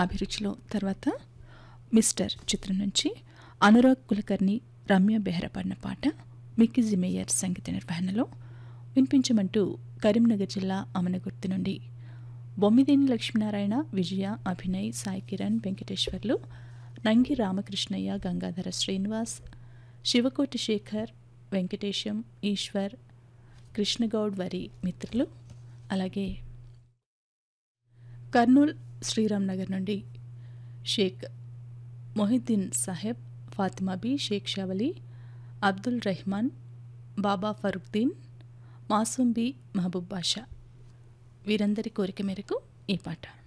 అభిరుచిలో తర్వాత మిస్టర్ చిత్రం నుంచి అనురాగ్ కులకర్ణి రమ్య బెహ్రా పాడిన పాట మిక్కీ మేయర్ సంగీత నిర్వహణలో వినిపించమంటూ కరీంనగర్ జిల్లా అమనగుర్తి నుండి బొమ్మిదేని లక్ష్మీనారాయణ విజయ అభినయ్ సాయి కిరణ్ వెంకటేశ్వర్లు నంగి రామకృష్ణయ్య గంగాధర శ్రీనివాస్ శివకోటి శేఖర్ వెంకటేశం ఈశ్వర్ కృష్ణగౌడ్ వారి మిత్రులు అలాగే కర్నూల్ శ్రీరామ్ నగర్ నుండి షేక్ మొహిద్దీన్ సాహెబ్ ఫాతిమా బి షేక్ షవలి అబ్దుల్ రెహమాన్ బాబా ఫరూక్దీన్ మాసూం బి మహబూబ్ బాషా వీరందరి కోరిక మేరకు ఈ పాట